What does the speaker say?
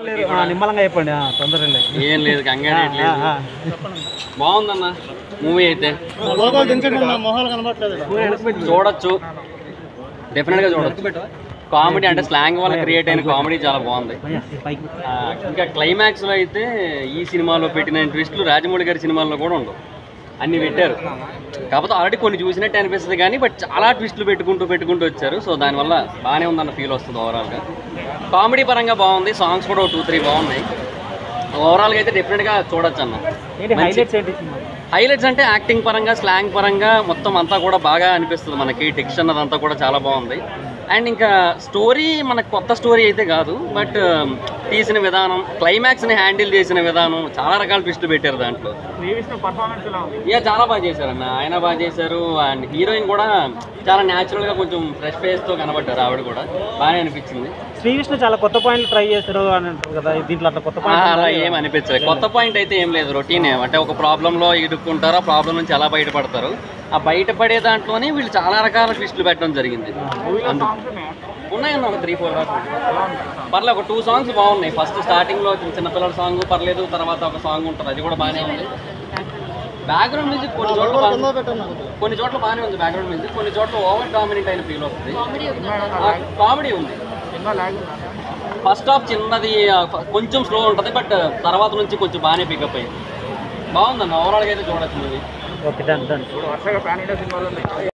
లేరు ఆ, నిమ్మలంగా చెప్పండి ఆ, తొందర లేదు ఏం లేదు కంగారు ఏం లేదు ఆ, బాగుందన్న మూవీ అయితే చూడొచ్చు డెఫినెట్ గా చూడొచ్చు కామెడీ అంటే స్లాంగ్ వల్ల క్రియేట్ అయిన కామెడీ చాలా బాగుంది భయ్యా, ఈ పైకి ఆ, ఇంకా క్లైమాక్స్ లో అయితే ఈ సినిమాలో పెట్టిన ట్విస్టులు రాజమౌళి గారి సినిమాల్లో కూడా ఉండవు అన్ని పెట్టారు కాకపోతే ఆల్రెడీ కొన్ని చూసినట్టు అనిపిస్తుంది కానీ బట్ చాలా ట్విస్టులు పెట్టుకుంటూ పెట్టుకుంటూ వచ్చారు సో దానివల్ల బాగానే ఉందన్న ఫీల్ వస్తుంది ఓవరాల్గా కామెడీ పరంగా బాగుంది సాంగ్స్ కూడా టూ త్రీ బాగున్నాయి ఓవరాల్గా అయితే డెఫినెట్గా చూడొచ్చు అన్న ఏంటి హైలైట్స్ ఏంటి సినిమా హైలైట్స్ అంటే యాక్టింగ్ పరంగా స్లాంగ్ పరంగా మొత్తం అంతా కూడా బాగా అనిపిస్తుంది మనకి టెక్షన్ అదంతా కూడా చాలా బాగుంది అండ్ ఇంకా స్టోరీ మనకు కొత్త స్టోరీ అయితే కాదు బట్ తీసిన విధానం క్లైమాక్స్ని హ్యాండిల్ చేసిన విధానం చాలా రకాల ట్విస్టులు పెట్టారు దాంట్లో ఇక చాలా బాగా చేశారన్న ఆయన బాగా చేశారు అండ్ హీరోయిన్ కూడా చాలా న్యాచురల్గా కొంచెం ఫ్రెష్ ఫేస్తో కనబడ్డారు ఆవిడ కూడా బాగానే అనిపించింది శ్రీ విష్ణు చాలా కొత్త పాయింట్లు ట్రై చేశారు అని అంటారు కదా దీంట్లో అట్లా కొత్త ఆ, పాయింట్ అలా ఏం అనిపించలేదు కొత్త పాయింట్ అయితే ఏం లేదు రొటీనే అంటే ఒక ప్రాబ్లంలో ఇరుక్కుంటారు ఆ ప్రాబ్లం నుంచి ఎలా బయటపడతారు ఆ బయటపడే దాంట్లోనే వీళ్ళు చాలా రకాల ట్విస్టులు పెట్టడం జరిగింది అందు- ఉన్నాయన్న ఒక త్రీ ఫోర్ దాకా పర్లేదు ఒక టూ సాంగ్స్ బాగున్నాయి ఫస్ట్ స్టార్టింగ్ లో చిన్న చిన్నపిల్లల సాంగ్ పర్లేదు తర్వాత ఒక సాంగ్ ఉంటుంది అది కూడా బాగానే ఉంది బ్యాక్గ్రౌండ్ మ్యూజిక్ కొన్ని చోట్ల బాగా- కొన్ని చోట్ల బాగానే ఉంది బ్యాక్గ్రౌండ్ మ్యూజిక్ కొన్ని చోట్ల ఓవర్ డామినేట్ అయిన ఫీల్ వస్తుంది కామెడీ ఉంది ఫస్ట్ హాఫ్ చిన్నది ఆ, కొంచెం స్లో ఉంటుంది బట్ తర్వాత నుంచి కొంచెం బాగానే పికప్ అయింది బాగుందన్న ఓవరాల్గా అయితే చూడొచ్చు మూవీ ఓకే డన్ డన్